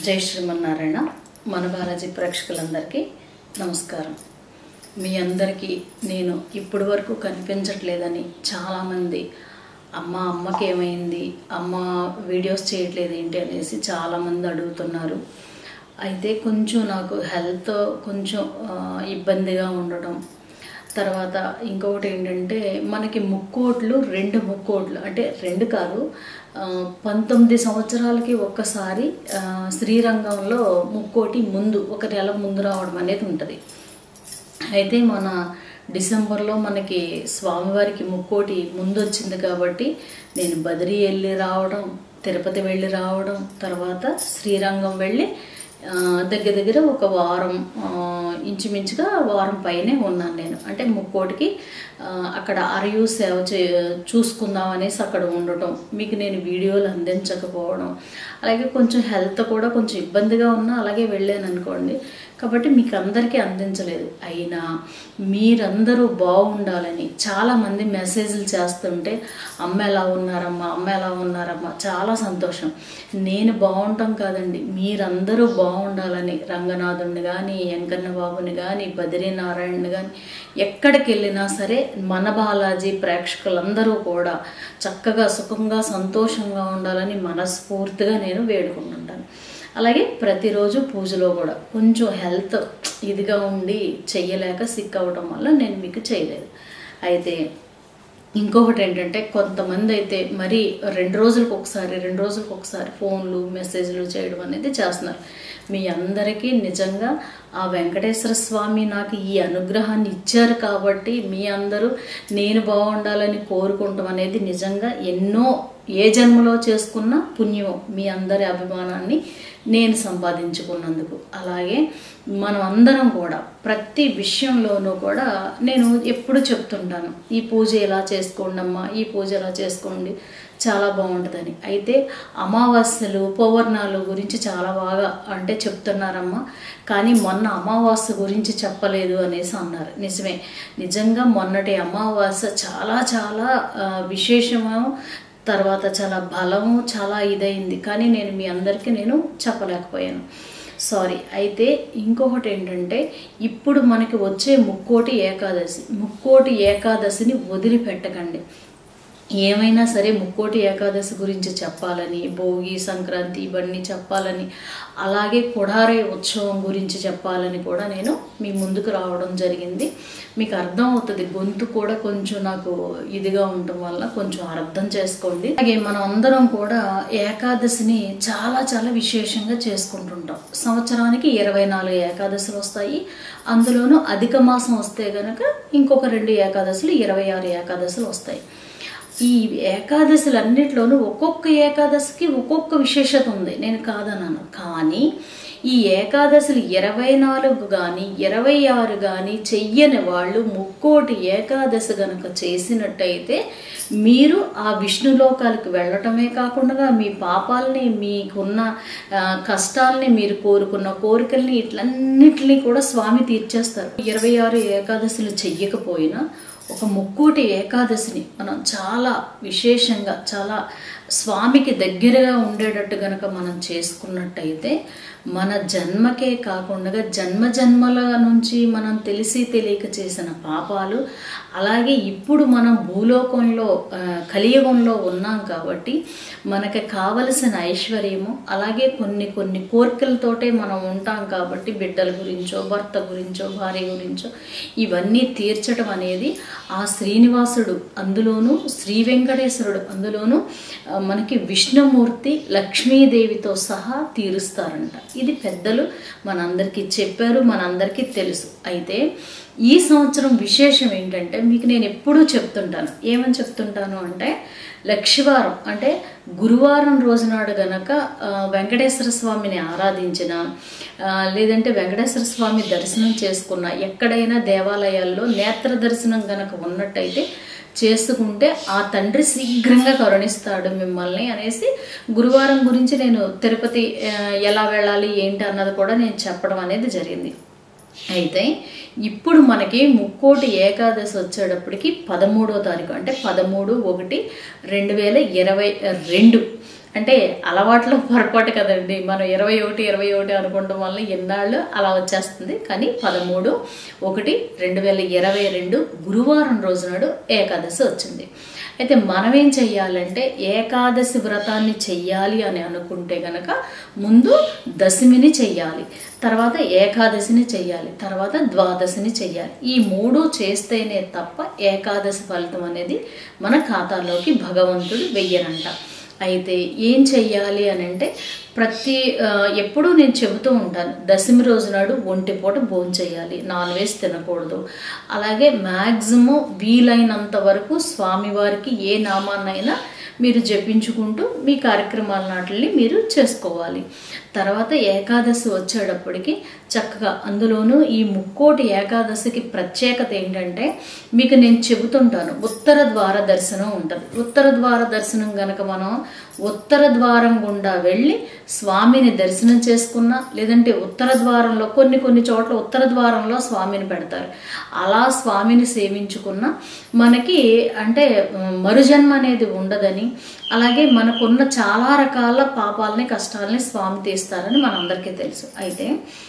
జై శ్రీమన్నారాయణ మన బాలాజీ ప్రేక్షకులందరికీ నమస్కారం మీ అందరికీ నేను ఇప్పటి వరకు కనిపించట్లేదని చాలామంది అమ్మ అమ్మకి ఏమైంది అమ్మ వీడియోస్ చేయట్లేదు ఏంటి అనేసి చాలామంది అడుగుతున్నారు అయితే కొంచెం నాకు హెల్త్ కొంచెం ఆ, ఇబ్బందిగా ఉండడం తర్వాత ఇంకొకటి ఏంటంటే మనకి ముక్కోట్లు రెండు ముక్కోట్లు అంటే రెండు కాదు ఆ, పంతొమ్మిది సంవత్సరాలకి ఒక్కసారి ఆ, శ్రీరంగంలో ముక్కోటి ముందు ఒక నెల ముందు రావడం అనేది ఉంటుంది అయితే మన డిసెంబర్లో మనకి స్వామివారికి ముక్కోటి ముందు వచ్చింది కాబట్టి నేను బదిరీ వెళ్ళి రావడం తిరుపతి వెళ్ళి రావడం తర్వాత శ్రీరంగం వెళ్ళి ఆ, దగ్గర దగ్గర ఒక వారం ఆ, ఇంచుమించుగా వారం పైనే ఉన్నాను నేను అంటే ముక్కోటికి ఆ, అక్కడ అరయు సేవ చే చూసుకుందాం అనేసి అక్కడ ఉండటం మీకు నేను వీడియోలు అందించకపోవడం అలాగే కొంచెం హెల్త్ కూడా కొంచెం ఇబ్బందిగా ఉన్నా అలాగే వెళ్ళాను అనుకోండి కాబట్టి మీకు అందరికీ అందించలేదు అయినా మీరందరూ బాగుండాలని చాలామంది మెసేజ్లు చేస్తుంటే అమ్మ ఎలా ఉన్నారమ్మా అమ్మ ఎలా ఉన్నారమ్మా చాలా సంతోషం నేను బాగుంటాం కాదండి మీరందరూ బాగుండాలని రంగనాథుని కానీ వెంకన్న బాబుని కానీ బద్రీనారాయణని కానీ ఎక్కడికి వెళ్ళినా సరే మన బాలాజీ ప్రేక్షకులందరూ కూడా చక్కగా సుఖంగా సంతోషంగా ఉండాలని మనస్ఫూర్తిగా నేను వేడుకుంటుంటాను అలాగే ప్రతిరోజు పూజలో కూడా కొంచెం హెల్త్ ఇదిగా ఉండి చెయ్యలేక సిక్ అవ్వడం వల్ల నేను మీకు చేయలేదు అయితే ఇంకొకటి ఏంటంటే కొంతమంది అయితే మరి రెండు రోజులకు ఒకసారి రెండు రోజులకు ఒకసారి ఫోన్లు మెసేజ్లు చేయడం అనేది చేస్తున్నారు మీ అందరికీ నిజంగా ఆ వెంకటేశ్వర స్వామి నాకు ఈ అనుగ్రహాన్ని ఇచ్చారు కాబట్టి మీ అందరూ నేను బాగుండాలని కోరుకుంటాం అనేది నిజంగా ఎన్నో ఏ జన్మలో చేసుకున్న పుణ్యం మీ అందరి అభిమానాన్ని నేను సంపాదించుకున్నందుకు అలాగే మనం అందరం కూడా ప్రతి విషయంలోనూ కూడా నేను ఎప్పుడు చెప్తుంటాను ఈ పూజ ఎలా చేసుకోండి అమ్మా ఈ పూజ ఎలా చేసుకోండి చాలా బాగుంటుందని అయితే అమావాస్యలు పౌర్ణాలు గురించి చాలా బాగా అంటే చెప్తున్నారమ్మా కానీ మొన్న అమావాస్య గురించి చెప్పలేదు అనేసి అన్నారు నిజమే నిజంగా మొన్నటి అమావాస్య చాలా చాలా ఆ, విశేషము తర్వాత చాలా బలము చాలా ఇదైంది కానీ నేను మీ అందరికీ నేను చెప్పలేకపోయాను సారీ అయితే ఇంకొకటి ఏంటంటే ఇప్పుడు మనకి వచ్చే ముక్కోటి ఏకాదశి ముక్కోటి ఏకాదశిని వదిలిపెట్టకండి ఏమైనా సరే ముక్కోటి ఏకాదశి గురించి చెప్పాలని భోగి సంక్రాంతి ఇవన్నీ చెప్పాలని అలాగే కొడారే ఉత్సవం గురించి చెప్పాలని కూడా నేను మీ ముందుకు రావడం జరిగింది మీకు అర్థం అవుతుంది గొంతు కూడా కొంచెం నాకు ఇదిగా ఉండటం వల్ల కొంచెం అర్థం చేసుకోండి అలాగే మనం అందరం కూడా ఏకాదశిని చాలా చాలా విశేషంగా చేసుకుంటుంటాం సంవత్సరానికి ఇరవై నాలుగు ఏకాదశులు వస్తాయి అందులోనూ అధిక మాసం వస్తే గనక ఇంకొక రెండు ఏకాదశులు ఇరవై ఆరు ఏకాదశులు వస్తాయి ఈ ఏకాదశులన్నిటిలోనూ ఒక్కొక్క ఏకాదశికి ఒక్కొక్క విశేషత ఉంది నేను కాదన్నాను కానీ ఈ ఏకాదశులు ఇరవై నాలుగు కానీ ఇరవై ఆరు కానీ చెయ్యని వాళ్ళు ముక్కోటి ఏకాదశి గనక చేసినట్టయితే మీరు ఆ విష్ణులోకాలకు వెళ్ళటమే కాకుండా మీ పాపాలని మీకున్న ఆ, కష్టాలని మీరు కోరుకున్న కోరికల్ని ఇట్లన్నిటినీ కూడా స్వామి తీర్చేస్తారు ఇరవై ఆరు ఏకాదశులు చెయ్యకపోయినా ఒక ముక్కోటి ఏకాదశిని మనం చాలా విశేషంగా చాలా స్వామికి దగ్గరగా ఉండేటట్టు గనక మనం చేసుకున్నట్టయితే మన జన్మకే కాకుండా జన్మ జన్మల నుంచి మనం తెలిసి తెలియక చేసిన పాపాలు అలాగే ఇప్పుడు మనం భూలోకంలో ఆ, కలియుగంలో ఉన్నాం కాబట్టి మనకి కావలసిన ఐశ్వర్యము అలాగే కొన్ని కొన్ని కోరికలతోటే మనం ఉంటాం కాబట్టి బిడ్డల గురించో భర్త గురించో భార్య గురించో ఇవన్నీ తీర్చడం అనేది ఆ శ్రీనివాసుడు అందులోనూ శ్రీ వెంకటేశ్వరుడు అందులోనూ ఆ, మనకి విష్ణుమూర్తి లక్ష్మీదేవితో సహా తీరుస్తారంట ఇది పెద్దలు మనందరికీ చెప్పారు మనందరికీ తెలుసు అయితే ఈ సంవత్సరం విశేషం ఏంటంటే మీకు నేను ఎప్పుడూ చెప్తుంటాను ఏమని చెప్తుంటాను అంటే లక్షవారం అంటే గురువారం రోజునాడు గనక ఆ, వెంకటేశ్వర స్వామిని ఆరాధించిన ఆ, లేదంటే వెంకటేశ్వర స్వామి దర్శనం చేసుకున్న ఎక్కడైనా దేవాలయాల్లో నేత్ర దర్శనం గనక ఉన్నట్టయితే చేసుకుంటే ఆ తండ్రి శీఘ్రంగా కరుణిస్తాడు మిమ్మల్ని అనేసి గురువారం గురించి నేను తిరుపతి ఆ, ఎలా వెళ్ళాలి ఏంటి అన్నది కూడా నేను చెప్పడం అనేది జరిగింది అయితే ఇప్పుడు మనకి ముక్కోటి ఏకాదశి వచ్చేటప్పటికి పదమూడో తారీఖు అంటే పదమూడు ఒకటి రెండు వేల ఇరవై రెండు అంటే అలవాట్లో పొరపాటు కదండి మనం ఇరవై ఒకటి ఇరవై ఒకటి అనుకోవడం వల్ల ఎన్నాళ్ళు అలా వచ్చేస్తుంది కానీ పదమూడు ఒకటి రెండు వేల ఇరవై రెండు గురువారం రోజు నాడు ఏకాదశి వచ్చింది అయితే మనం ఏం చెయ్యాలంటే ఏకాదశి వ్రతాన్ని చెయ్యాలి అని అనుకుంటే గనక ముందు దశమిని చెయ్యాలి తర్వాత ఏకాదశిని చెయ్యాలి తర్వాత ద్వాదశిని చెయ్యాలి ఈ మూడు చేస్తేనే తప్ప ఏకాదశి ఫలితం అనేది మన ఖాతాలోకి భగవంతుడు వెయ్యనంట అయితే ఏం చెయ్యాలి అని అంటే ప్రతి ఆ, ఎప్పుడూ నేను చెబుతూ ఉంటాను దశమి రోజు నాడు ఒంటి పూట భోజనం చేయాలి నాన్ వెజ్ తినకూడదు అలాగే మ్యాక్సిమం వీలైనంత వరకు స్వామివారికి ఏ నామాన్నైనా మీరు జపించుకుంటూ మీ కార్యక్రమాల నాటిని మీరు చేసుకోవాలి తర్వాత ఏకాదశి వచ్చేటప్పటికి చక్కగా అందులోనూ ఈ ముక్కోటి ఏకాదశికి ప్రత్యేకత ఏంటంటే మీకు నేను చెబుతుంటాను ఉత్తర ద్వార దర్శనం ఉంటుంది ఉత్తర ద్వార దర్శనం గనక మనం ఉత్తర ద్వారం గుండా వెళ్ళి స్వామిని దర్శనం చేసుకున్నా లేదంటే ఉత్తర ద్వారంలో కొన్ని కొన్ని చోట్ల ఉత్తర ద్వారంలో స్వామిని పెడతారు అలా స్వామిని సేవించుకున్న మనకి అంటే ఉమ్, మరుజన్మ అనేది ఉండదని అలాగే మనకున్న చాలా రకాల పాపాలని కష్టాలని స్వామి తీస్తారని మనందరికీ తెలుసు అయితే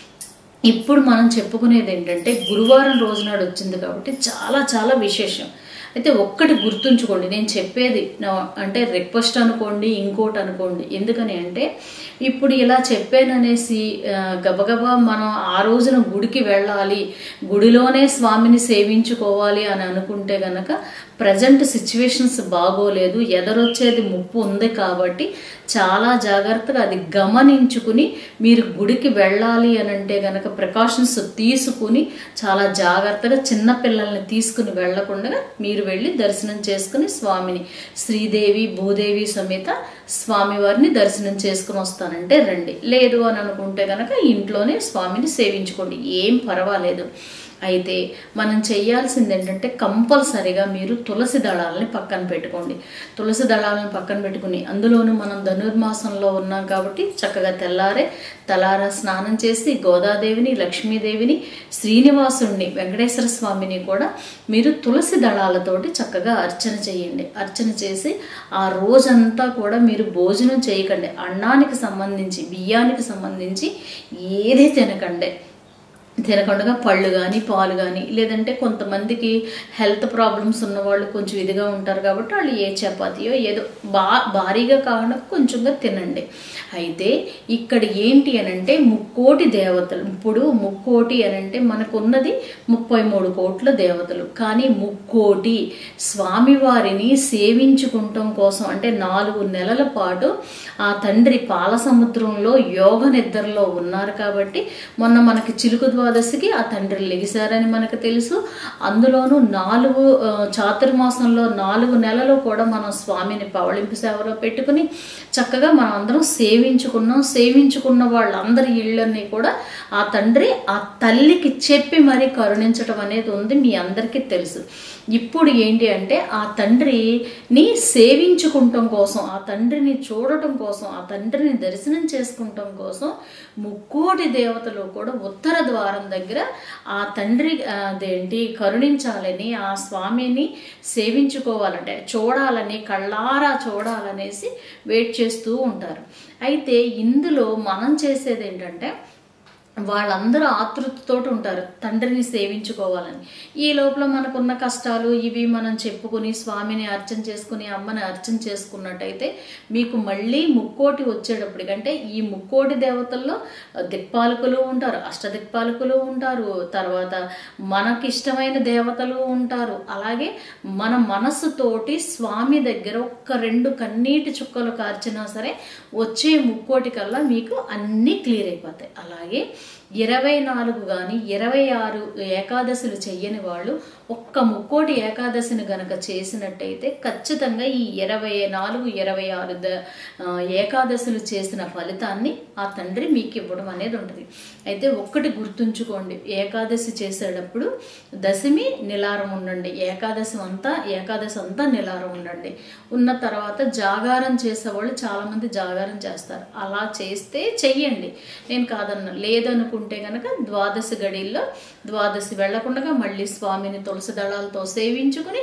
ఇప్పుడు మనం చెప్పుకునేది ఏంటంటే గురువారం రోజునాడు వచ్చింది కాబట్టి చాలా చాలా విశేషం అయితే ఒక్కటి గుర్తుంచుకోండి నేను చెప్పేది నా- అంటే రిక్వెస్ట్ అనుకోండి ఇంకోటి అనుకోండి ఎందుకని అంటే ఇప్పుడు ఇలా చెప్పాననేసి ఆ, గబగబా మనం ఆ రోజున గుడికి వెళ్ళాలి గుడిలోనే స్వామిని సేవించుకోవాలి అని అనుకుంటే గనక ప్రజెంట్ సిచ్యువేషన్స్ బాగోలేదు ఎదరొచ్చేది ముప్పు ఉంది కాబట్టి చాలా జాగ్రత్తగా అది గమనించుకుని మీరు గుడికి వెళ్ళాలి అని అంటే గనక ప్రికాషన్స్ తీసుకుని చాలా జాగ్రత్తగా చిన్న పిల్లల్ని తీసుకుని వెళ్లకుండా మీరు వెళ్ళి దర్శనం చేసుకుని స్వామిని శ్రీదేవి భూదేవి సమేత స్వామివారిని దర్శనం చేసుకుని వస్తానంటే రండి లేదు అని అనుకుంటే గనక ఇంట్లోనే స్వామిని సేవించుకోండి ఏం పర్వాలేదు అయితే మనం చేయాల్సింది ఏంటంటే కంపల్సరిగా మీరు తులసి దళాలని పక్కన పెట్టుకోండి తులసి దళాలను పక్కన పెట్టుకుని అందులోనూ మనం ధనుర్మాసంలో ఉన్నాం కాబట్టి చక్కగా తెల్లారే తలారా స్నానం చేసి గోదాదేవిని లక్ష్మీదేవిని శ్రీనివాసుణ్ణి వెంకటేశ్వర స్వామిని కూడా మీరు తులసి దళాలతోటి చక్కగా అర్చన చేయండి అర్చన చేసి ఆ రోజంతా కూడా మీరు భోజనం చేయకండి అన్నానికి సంబంధించి బియ్యానికి సంబంధించి ఏది తినకండి తినకుండా పళ్ళు కానీ పాలు కానీ లేదంటే కొంతమందికి హెల్త్ ప్రాబ్లమ్స్ ఉన్న వాళ్ళు కొంచెం ఇదిగా ఉంటారు కాబట్టి వాళ్ళు ఏ చపాతీయో ఏదో బా భారీగా కాకుండా కొంచెంగా తినండి అయితే ఇక్కడ ఏంటి అని అంటే ముక్కోటి దేవతలు ఇప్పుడు ముక్కోటి అని అంటే మనకున్నది ముప్పై మూడు కోట్ల దేవతలు కానీ ముక్కోటి స్వామివారిని సేవించుకుంటాం కోసం అంటే నాలుగు నెలల పాటు ఆ తండ్రి పాల సముద్రంలో యోగ నిద్రలో ఉన్నారు కాబట్టి మొన్న మనకి చిలుకు ద్వాదశికి ఆ తండ్రి లెగిశారని మనకు తెలుసు అందులోనూ నాలుగు ఆ, చాతుర్మాసంలో నాలుగు నెలలు కూడా మనం స్వామిని పవళింపు సేవలో పెట్టుకుని చక్కగా మనం అందరం సేవించుకున్నాం సేవించుకున్న వాళ్ళందరి ఇళ్ళని కూడా ఆ తండ్రి ఆ తల్లికి చెప్పి మరీ కరుణించడం అనేది ఉంది మీ అందరికీ తెలుసు ఇప్పుడు ఏంటి అంటే ఆ తండ్రిని సేవించుకుంటాం కోసం ఆ తండ్రిని చూడటం కోసం ఆ తండ్రిని దర్శనం చేసుకుంటాం కోసం ముక్కోటి దేవతలు కూడా ఉత్తర ద్వారం దగ్గర ఆ తండ్రి ఆ, అదేంటి కరుణించాలని ఆ స్వామిని సేవించుకోవాలంటే చూడాలని కళ్ళారా చూడాలనేసి వెయిట్ చేస్తూ ఉంటారు అయితే ఇందులో మనం చేసేది ఏంటంటే వాళ్ళందరూ ఆతృతతో ఉంటారు తండ్రిని సేవించుకోవాలని ఈ లోపల మనకున్న కష్టాలు ఇవి మనం చెప్పుకుని స్వామిని అర్చన చేసుకుని అమ్మని అర్చన చేసుకున్నట్టయితే మీకు మళ్ళీ ముక్కోటి వచ్చేటప్పటికి అంటే ఈ ముక్కోటి దేవతల్లో దిక్పాలకులు ఉంటారు అష్టదిక్పాలకులు ఉంటారు తర్వాత మనకిష్టమైన దేవతలు ఉంటారు అలాగే మన మనస్సుతోటి స్వామి దగ్గర ఒక్క రెండు కన్నీటి చుక్కలు కార్చినా సరే వచ్చే ముక్కోటి కల్లా మీకు అన్నీ క్లియర్ అయిపోతాయి అలాగే ఇరవై నాలుగు కానీ ఇరవై ఆరు ఏకాదశులు చెయ్యని వాళ్ళు ఒక్క ముక్కోటి ఏకాదశిని గనక చేసినట్టయితే ఖచ్చితంగా ఈ ఇరవై నాలుగు ఇరవై ఆరు ద ఆ, ఏకాదశులు చేసిన ఫలితాన్ని ఆ తండ్రి మీకు ఇవ్వడం అనేది ఉంటుంది అయితే ఒక్కటి గుర్తుంచుకోండి ఏకాదశి చేసేటప్పుడు దశమి నిలారం ఉండండి ఏకాదశి అంతా ఏకాదశి అంతా నిలారం ఉండండి ఉన్న తర్వాత జాగారం చేసేవాళ్ళు చాలామంది జాగారం చేస్తారు అలా చేస్తే చెయ్యండి నేను కాదన్నా లేదనుకుంటే కనుక ద్వాదశి గడిల్లో ద్వాదశి వెళ్లకుండా మళ్ళీ స్వామిని తులసి దళాలతో సేవించుకుని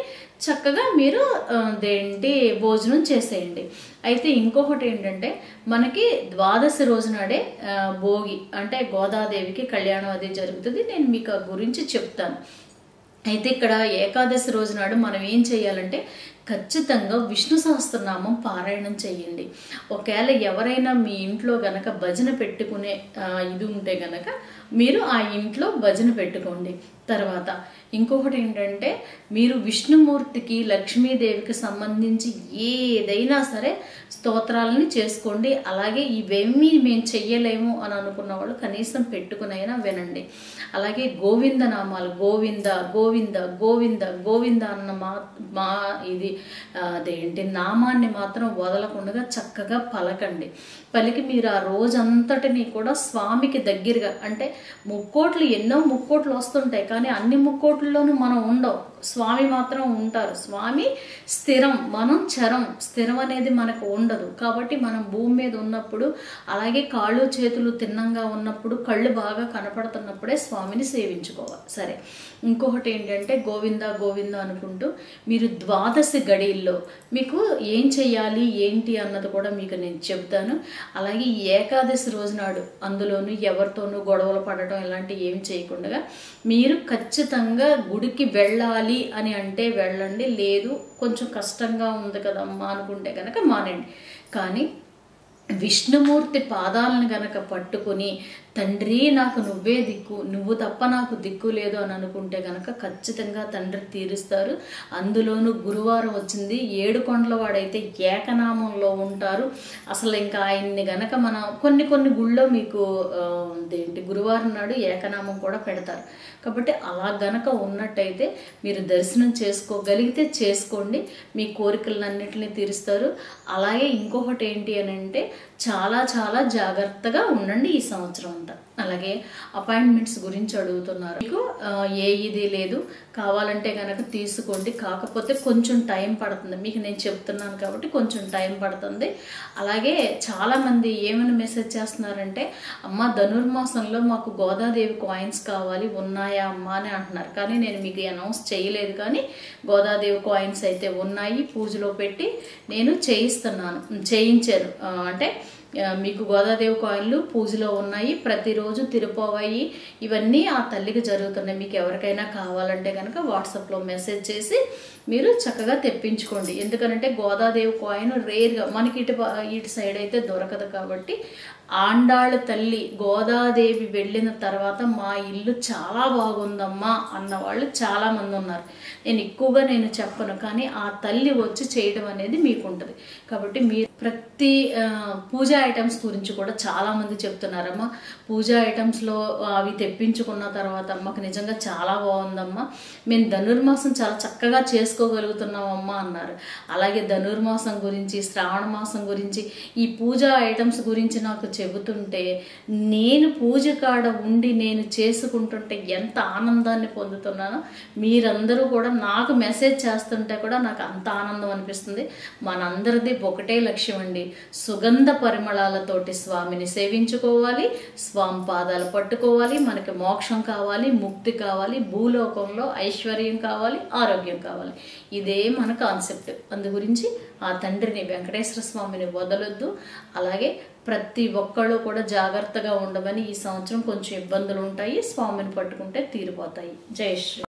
చక్కగా మీరు ఆ, దేంటి భోజనం చేసేయండి అయితే ఇంకొకటి ఏంటంటే మనకి ద్వాదశి రోజు నాడే ఆ, భోగి అంటే గోదాదేవికి కళ్యాణం అది జరుగుతుంది నేను మీకు ఆ గురించి చెప్తాను అయితే ఇక్కడ ఏకాదశి రోజు నాడు మనం ఏం చేయాలంటే ఖచ్చితంగా విష్ణు సహస్రనామం పారాయణం చేయండి ఒకవేళ ఎవరైనా మీ ఇంట్లో గనక భజన పెట్టుకునే ఆ, ఇది ఉంటే గనక మీరు ఆ ఇంట్లో భజన పెట్టుకోండి తర్వాత ఇంకొకటి ఏంటంటే మీరు విష్ణుమూర్తికి లక్ష్మీదేవికి సంబంధించి ఏదైనా సరే స్తోత్రాలని చేసుకోండి అలాగే ఇవేమీ మేము చెయ్యలేము అని అనుకున్న వాళ్ళు కనీసం పెట్టుకునైనా వినండి అలాగే గోవింద నామాలు గోవింద గోవింద గోవింద గోవింద అన్న మా మా ఇది ఆ, అదేంటి నామాన్ని మాత్రం వదలకుండా చక్కగా పలకండి పలికి మీరు ఆ రోజంతటిని కూడా స్వామికి దగ్గరగా అంటే ముక్కోట్లు ఎన్నో ముక్కోట్లు వస్తుంటాయి కానీ అన్ని ముక్కోట్లలోనూ మనం ఉండవు స్వామి మాత్రం ఉంటారు స్వామి స్థిరం మనం చరం స్థిరం అనేది మనకు ఉండదు కాబట్టి మనం భూమి మీద ఉన్నప్పుడు అలాగే కాళ్ళు చేతులు తిన్నంగా ఉన్నప్పుడు కళ్ళు బాగా కనపడుతున్నప్పుడే స్వామిని సేవించుకోవాలి సరే ఇంకొకటి ఏంటంటే గోవింద గోవింద అనుకుంటూ మీరు ద్వాదశి గడిల్లో మీకు ఏం చెయ్యాలి ఏంటి అన్నది కూడా మీకు నేను చెబుతాను అలాగే ఈ ఏకాదశి రోజు నాడు అందులోనూ ఎవరితోనూ గొడవలు పడటం ఇలాంటివి ఏం చేయకుండా మీరు ఖచ్చితంగా గుడికి వెళ్ళాలి అని అంటే వెళ్ళండి లేదు కొంచెం కష్టంగా ఉంది కదమ్మా అనుకుంటే కనుక మానండి కానీ విష్ణుమూర్తి పాదాలను గనక పట్టుకొని తండ్రి నాకు నువ్వే దిక్కు నువ్వు తప్ప నాకు దిక్కు లేదు అని అనుకుంటే గనక ఖచ్చితంగా తండ్రి తీరుస్తారు అందులోనూ గురువారం వచ్చింది ఏడు కొండల వాడైతే ఏకనామంలో ఉంటారు అసలు ఇంకా ఆయన్ని గనక మనం కొన్ని కొన్ని గుళ్ళో మీకు ఆ, ఏంటి గురువారం నాడు ఏకనామం కూడా పెడతారు కాబట్టి అలా గనక ఉన్నట్టయితే మీరు దర్శనం చేసుకోగలిగితే చేసుకోండి మీ కోరికలన్నింటినీ తీరుస్తారు అలాగే ఇంకొకటి ఏంటి అని అంటే చాలా చాలా జాగ్రత్తగా ఉండండి ఈ సంవత్సరం అంతా అలాగే అపాయింట్మెంట్స్ గురించి అడుగుతున్నారు మీకు ఆ, ఏ ఇది లేదు కావాలంటే కనుక తీసుకోండి కాకపోతే కొంచెం టైం పడుతుంది మీకు నేను చెప్తున్నాను కాబట్టి కొంచెం టైం పడుతుంది అలాగే చాలామంది ఏమని మెసేజ్ చేస్తున్నారంటే అమ్మ ధనుర్మాసంలో మాకు గోదాదేవి కాయిన్స్ కావాలి ఉన్నాయా అమ్మా అని అంటున్నారు కానీ నేను మీకు అనౌన్స్ చేయలేదు కానీ గోదాదేవి కాయిన్స్ అయితే ఉన్నాయి పూజలో పెట్టి నేను చేయిస్తున్నాను చేయించాను ఆ, అంటే ఆ, మీకు గోదాదేవి కాయిన్లు పూజలో ఉన్నాయి ప్రతిరోజు తిరుపోవాయి ఇవన్నీ ఆ తల్లికి జరుగుతున్నాయి మీకు ఎవరికైనా కావాలంటే కనుక వాట్సాప్లో మెసేజ్ చేసి మీరు చక్కగా తెప్పించుకోండి ఎందుకంటే గోదాదేవి కాయిన్ రేర్గా మనకి ఇటు ప- ఇటు సైడ్ అయితే దొరకదు కాబట్టి ఆండాళ్ళ తల్లి గోదాదేవి వెళ్ళిన తర్వాత మా ఇల్లు చాలా బాగుందమ్మా అన్న వాళ్ళు చాలా మంది ఉన్నారు నేను ఎక్కువగా నేను చెప్పను కానీ ఆ తల్లి వచ్చి చేయడం అనేది మీకు ఉంటుంది కాబట్టి మీరు ప్రతి ఆ, పూజా ఐటమ్స్ గురించి కూడా చాలా మంది చెప్తున్నారమ్మా పూజా ఐటమ్స్లో అవి తెప్పించుకున్న తర్వాత అమ్మకు నిజంగా చాలా బాగుందమ్మా మేము ధనుర్మాసం చాలా చక్కగా చేసుకోగలుగుతున్నామమ్మా అన్నారు అలాగే ధనుర్మాసం గురించి శ్రావణ మాసం గురించి ఈ పూజా ఐటమ్స్ గురించి నాకు చెబుతుంటే నేను పూజ కాడ ఉండి నేను చేసుకుంటుంటే ఎంత ఆనందాన్ని పొందుతున్నానో మీరందరూ కూడా నాకు మెసేజ్ చేస్తుంటే కూడా నాకు అంత ఆనందం అనిపిస్తుంది మనందరిది ఒకటే లక్ష్యం అండి సుగంధ పరిమళాలతోటి స్వామిని సేవించుకోవాలి స్వామి పాదాలు పట్టుకోవాలి మనకి మోక్షం కావాలి ముక్తి కావాలి భూలోకంలో ఐశ్వర్యం కావాలి ఆరోగ్యం కావాలి ఇదే మన కాన్సెప్ట్ అందు గురించి ఆ తండ్రిని వెంకటేశ్వర స్వామిని వదలొద్దు అలాగే ప్రతి ఒక్కళ్ళు కూడా జాగ్రత్తగా ఉండమని ఈ సంవత్సరం కొంచెం ఇబ్బందులు ఉంటాయి స్వామిని పట్టుకుంటే తీరిపోతాయి జై శ్రీ